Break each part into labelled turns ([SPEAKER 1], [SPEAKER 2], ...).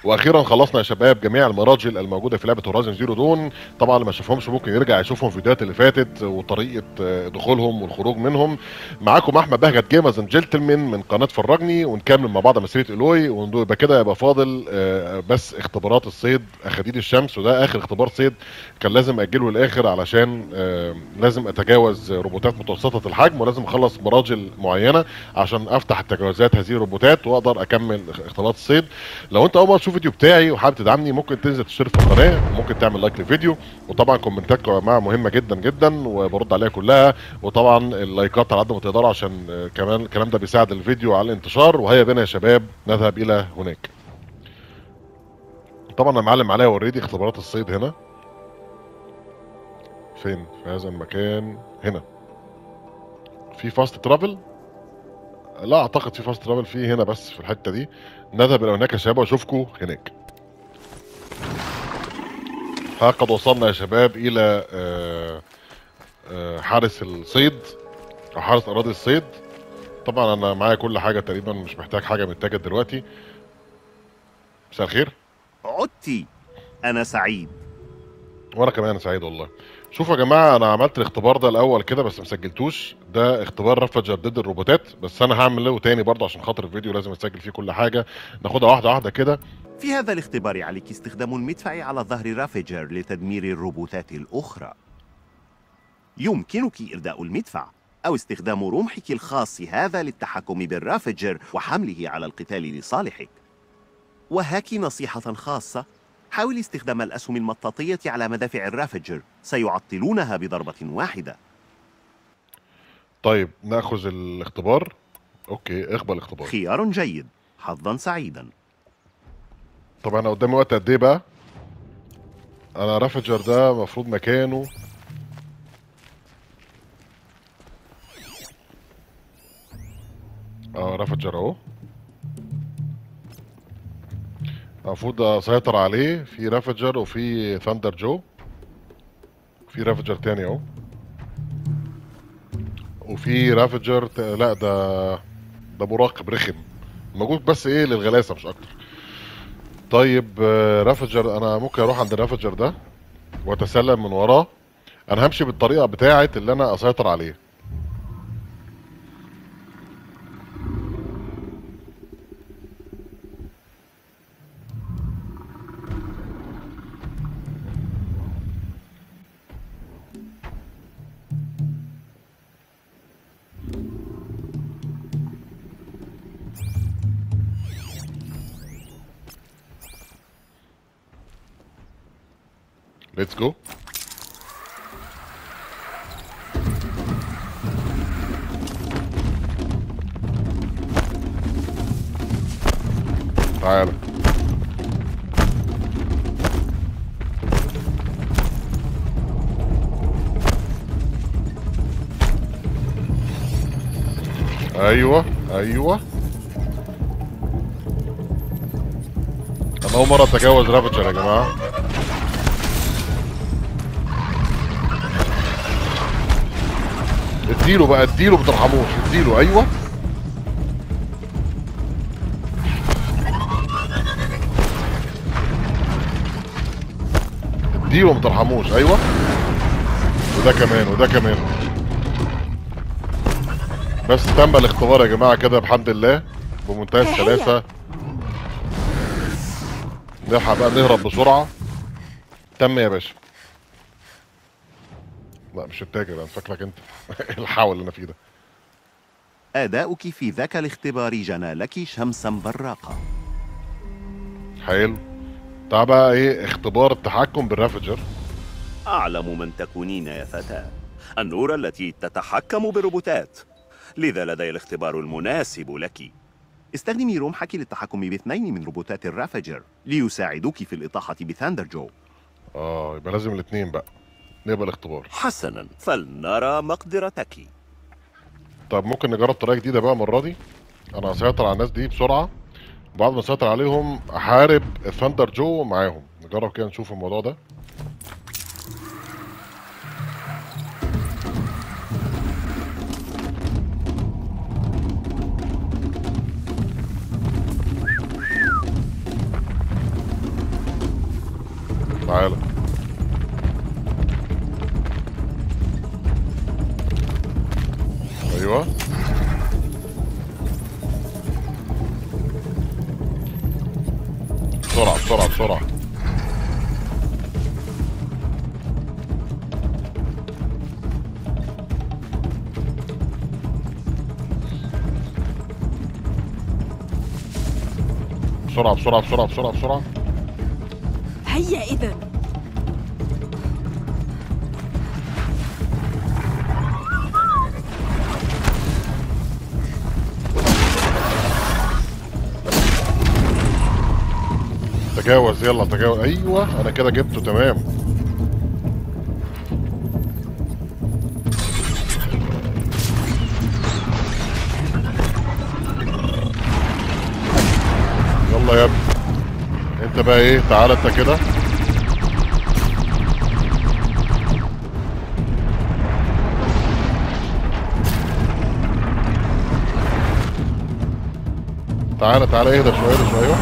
[SPEAKER 1] واخيرا خلصنا يا شباب جميع المراجل الموجوده في لعبه هورايزن زيرو دون طبعا اللي ما شافهمش ممكن يرجع يشوفهم الفيديوهات اللي فاتت وطريقه آه، دخولهم والخروج منهم معاكم احمد بهجت جيمرز اند جنتلمان من قناه فرجني ونكمل مع بعض مسيره الوي ويبقى كده يبقى فاضل آه، بس اختبارات الصيد اخاديد الشمس وده اخر اختبار صيد كان لازم اجله للاخر علشان آه، لازم اتجاوز روبوتات متوسطه الحجم ولازم اخلص مراجل معينه عشان افتح تجاوزات هذه الروبوتات واقدر اكمل اختبارات الصيد لو انت اول مره تشوف الفيديو بتاعي وحابب تدعمني ممكن تنزل تشترك في القناه وممكن تعمل لايك للفيديو وطبعا كومنتاتكم يا جماعه مهمه جدا جدا وبرد عليها كلها وطبعا اللايكات على قد ما تقدروا عشان آه، كمان الكلام ده بيساعد الفيديو على الانتشار وهيا بنا يا شباب نذهب الى هناك طبعا انا معلم عليها اوريدي اختبارات الصيد هنا فين في هذا المكان هنا في فاست ترافل لا اعتقد في فاست ترافل في هنا بس في الحته دي نذهب الى هناك يا شباب واشوفكم هناك ها قد وصلنا يا شباب الى آه، آه، حارس الصيد او حارس اراضي الصيد طبعا انا معايا كل حاجه تقريبا مش محتاج حاجه من التاجر دلوقتي مساء الخير
[SPEAKER 2] عدت أنا سعيد
[SPEAKER 1] وانا كمان سعيد والله شوفوا يا جماعه انا عملت الاختبار ده الاول كده بس مسجلتوش ده اختبار رفجر ضد الروبوتات بس انا هعمله تاني برضه عشان خاطر الفيديو لازم اسجل فيه كل حاجه ناخدها واحده واحده كده
[SPEAKER 2] في هذا الاختبار عليك استخدام المدفع على ظهر رافجر لتدمير الروبوتات الأخرى يمكنك إرداء المدفع أو استخدام رمحك الخاص هذا للتحكم بالرافجر وحمله على القتال لصالحك وهاك نصيحة خاصة حاول استخدام الأسهم المطاطية على مدافع الرافجر سيعطلونها بضربة واحدة
[SPEAKER 1] طيب ناخذ الاختبار اوكي اقبل الاختبار
[SPEAKER 2] خيار جيد حظا سعيدا
[SPEAKER 1] طب انا قدامي وقت قد ايه بقى انا رافجر ده المفروض مكانه اه رافجر اهو المفروض اسيطر عليه في رافجر وفي ثاندر جو في رافجر تاني اهو وفي رافجر ت... لا ده ده مراقب رخم موجود بس ايه للغلاسه مش اكتر طيب آه، رافجر انا ممكن اروح عند الرافجر ده واتسلم من وراه انا همشي بالطريقه بتاعه اللي انا اسيطر عليه ليتس جو تعالى ايوه ايوه انا اول مره اتجاوز رافجر يا جماعه اديله بقى اديله ما ترحموش اديله ايوه اديله ما ترحموش ايوه وده كمان وده كمان بس تم الاختبار يا جماعه كده بحمد الله بمنتهى السلاسه نلحق بقى نهرب بسرعه تم يا باشا لا مش التاجر انا فاكرك انت الحول اللي انا فيه ده
[SPEAKER 2] أداؤك في ذاك الاختبار جنى لك شمسا براقة
[SPEAKER 1] حلو تعال بقى ايه اختبار التحكم بالرافجر
[SPEAKER 2] أعلم من تكونين يا فتاة النور التي تتحكم بالروبوتات لذا لدي الاختبار المناسب لك استخدمي رمحك للتحكم باثنين من روبوتات الرافجر ليساعدوك في الإطاحة بثاندر جو
[SPEAKER 1] اه يبقى لازم الاثنين بقى نقبل الاختبار
[SPEAKER 2] حسنا فلنرى مقدرتك
[SPEAKER 1] طب ممكن نجرب طريقه جديده بقى المره دي انا هسيطر على الناس دي بسرعه بعد ما اسيطر عليهم احارب ثاندر جو معاهم نجرب كده نشوف الموضوع ده تعالى ايوه بسرعة بسرعة بسرعة بسرعة بسرعة بسرعة بسرعة بسرعة
[SPEAKER 3] هيا إذا
[SPEAKER 1] تجاوز يلا تجاوز ايوه انا كده جبته تمام يلا يا ابني انت بقى ايه تعالى انت كده تعالى تعالى اهدى شويه اهدى شويه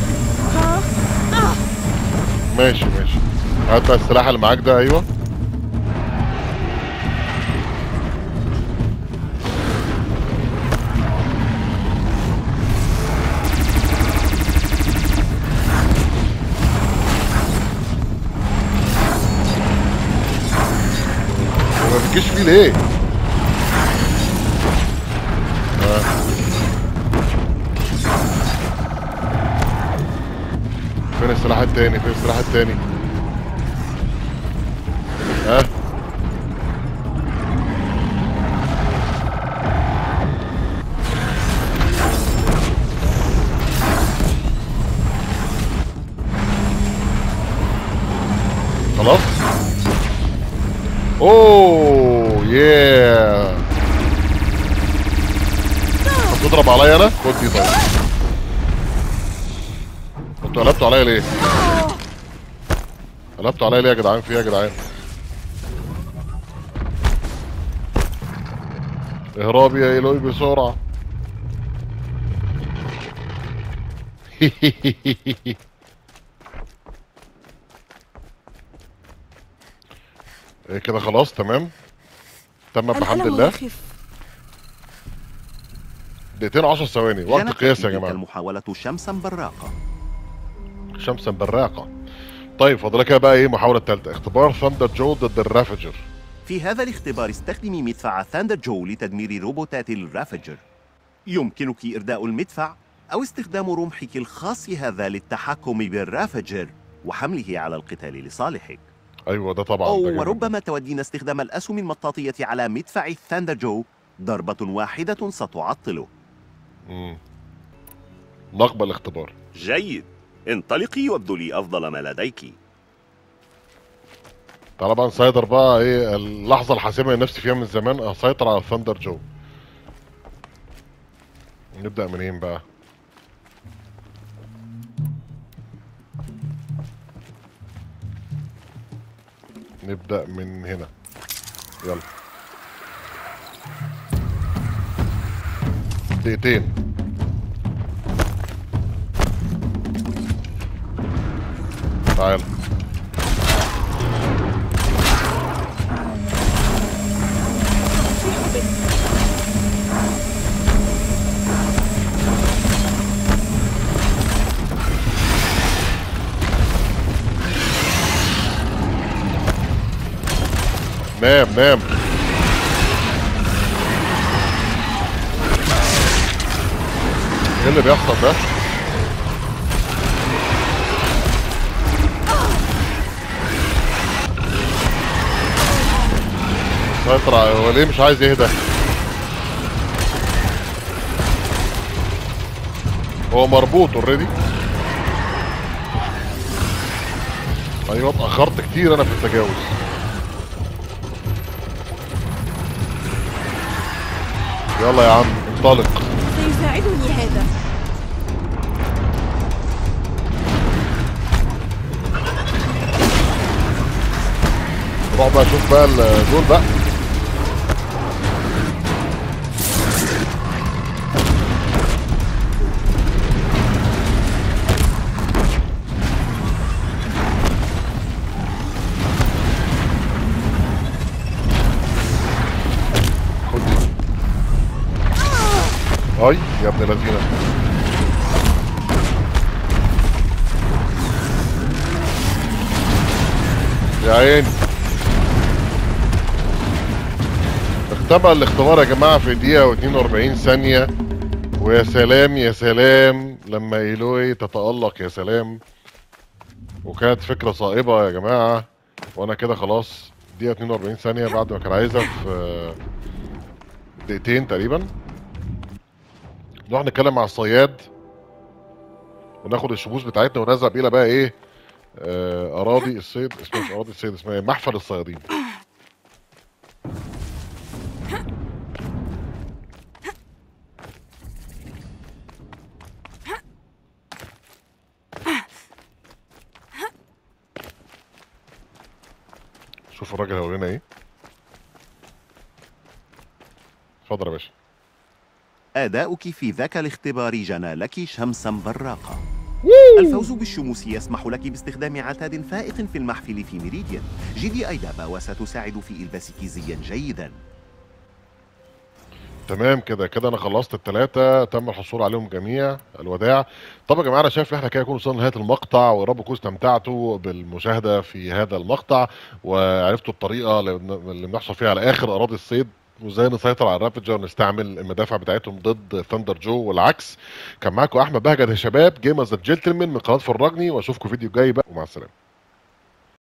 [SPEAKER 1] ماشي ماشي هات بقى السلاح اللي معاك ده ايوه هو ما بتجيش فيه ليه؟ آه. فين السلاح التاني فين السلاح التاني ها خلاص اوه ياه هتضرب عليا انا خد دي طيب انتوا قلبتوا عليا ليه؟ قلبتوا عليا ليه يا جدعان في ايه يا جدعان؟ اهرب يا ايلوي بسرعة ايه كده خلاص تمام تم بحمد
[SPEAKER 3] الألم
[SPEAKER 1] الله
[SPEAKER 3] يخف
[SPEAKER 1] دقيقتين 10 ثواني وقت
[SPEAKER 2] كانت
[SPEAKER 1] قياسي يا
[SPEAKER 2] تلك
[SPEAKER 1] جماعة
[SPEAKER 2] المحاولة شمسا براقة
[SPEAKER 1] شمسا براقة طيب فاضل كده بقى ايه محاولة تالتة اختبار ثاندر جو ضد الرافجر
[SPEAKER 2] في هذا الاختبار استخدمي مدفع ثاندر جو لتدمير روبوتات الرافجر يمكنك إرداء المدفع أو استخدام رمحك الخاص هذا للتحكم بالرافجر وحمله على القتال لصالحك
[SPEAKER 1] ايوه ده طبعا
[SPEAKER 2] أو
[SPEAKER 1] ده جامد.
[SPEAKER 2] وربما تودين استخدام الأسهم المطاطية على مدفع الثاندر جو ضربة واحدة ستعطله
[SPEAKER 1] مم. نقبل الاختبار
[SPEAKER 2] جيد انطلقي وابذلي أفضل ما لديك
[SPEAKER 1] تعالى بقى نسيطر بقى ايه اللحظة الحاسمة اللي نفسي فيها من زمان اسيطر على ثاندر جو نبدأ منين بقى نبدأ من هنا يلا دقيقتين تعال نام نام ايه اللي بيحصل ده؟ سيطر على- هو ليه مش عايز يهدى؟ هو مربوط اوريدي ايوه اتأخرت كتير انا في التجاوز يلا يا عم انطلق
[SPEAKER 3] سيساعدني هذا
[SPEAKER 1] روح بقى شوف بقى ال- دول بقى يا ابن الذين يا عيني اختبر الاختبار يا جماعه في دقيقه و42 ثانيه ويا سلام يا سلام لما ايلوي تتالق يا سلام وكانت فكره صائبه يا جماعه وانا كده خلاص دقيقه 42 ثانيه بعد ما كان عايزها في دقيقتين تقريبا نروح نتكلم مع الصياد وناخد الشموس بتاعتنا ونذهب الى بقى ايه آه، اراضي الصيد اسمها مش اراضي الصيد اسمها ايه محفل الصيادين شوف الراجل هيورينا ايه اتفضل يا باشا
[SPEAKER 2] أداؤك في ذاك الاختبار جنى لك شمسا براقة الفوز بالشموس يسمح لك باستخدام عتاد فائق في المحفل في ميريديان جدي أيدابا وستساعد في إلباسك زيا جيدا
[SPEAKER 1] تمام كده كده انا خلصت الثلاثه تم الحصول عليهم جميع الوداع طب يا جماعه انا شايف ان احنا كده نكون وصلنا لنهايه المقطع ويا رب تكونوا استمتعتوا بالمشاهده في هذا المقطع وعرفتوا الطريقه اللي بن- اللي بنحصل فيها على اخر اراضي الصيد وازاي نسيطر على الرافجر ونستعمل المدافع بتاعتهم ضد ثاندر جو والعكس كان معاكم احمد بهجت يا شباب جيمرز جنتلمان من قناه فرجني واشوفكم فيديو جاي بقى ومع السلامه